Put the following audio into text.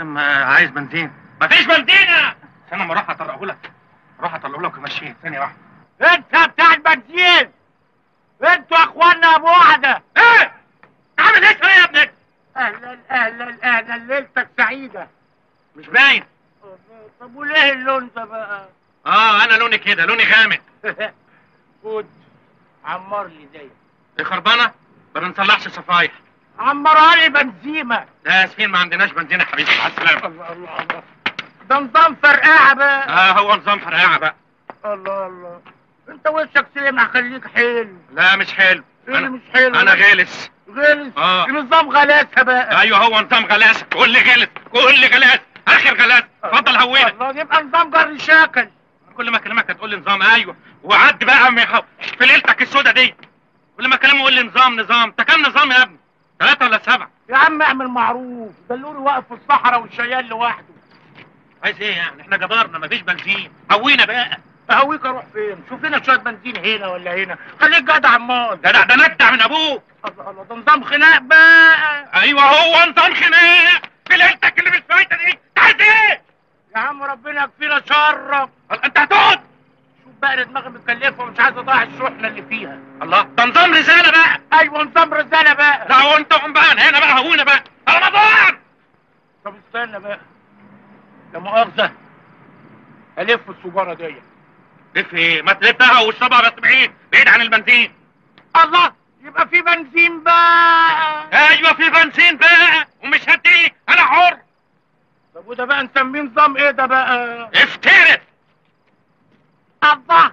نظام آه، عايز بنزين مفيش بنزين استنى ما اروح اطلعه لك اروح اطلعه لك ومشيه ثانيه واحده انت بتاع البنزين انتوا اخوانا ابو وحده ايه عامل ايه يا ابنك اهلا اهلا اهلا ليلتك سعيده مش باين طب وليه اللون ده بقى اه انا لوني كده لوني غامق خد عمر لي دي دي خربانه ما بنصلحش صفايح عمرها لي بنزيمه لا اسفين ما عندناش بنزين يا حبيبي مع السلامه الله الله الله ده نظام فرقعه بقى اه هو نظام فرقعه بقى الله الله انت وشك سلم هخليك حلو لا مش حلو ايه اللي انا مش حلو انا غلس غلس آه. دي نظام غلاسه بقى ايوه هو نظام غلاس كل غلس كل غلاس اخر غلاس اتفضل هوينا الله يبقى نظام جر شاكل كل ما اكلمك هتقول لي نظام ايوه وعد بقى من حو- في ليلتك السودا دي كل ما اكلمه يقول لي نظام نظام انت كام نظام يا ابني ثلاثة ولا سبعة يا عم اعمل معروف ده اللوري واقف في الصحراء والشيال لوحده عايز ايه يعني احنا جبارنا مفيش بنزين هوينا بقى اهويك اروح فين شوف لنا شويه بنزين هنا ولا هنا خليك جدع امال ده ده ده ندع من ابوك الله الله ده نظام خناق بقى ايوه هو نظام خناق في ليلتك اللي مش فايته دي انت عايز ايه يا عم ربنا يكفينا شرك انت هتقعد شوف بقى انا دماغي متكلفه ومش عايز اضيع الشحنه اللي فيها الله ده نظام رسالة بقى ايوه نظام رساله بقى لا وانت قوم بقى هنا بقى هوينا بقى رمضان طب استنى بقى لا مؤاخذه الف السجاره دي لف ايه ما تلفها واشربها بس بعيد بعيد عن البنزين الله يبقى في بنزين بقى ايوه في بنزين بقى ومش هديك انا حر طب وده بقى نسميه نظام ايه ده بقى افترس الله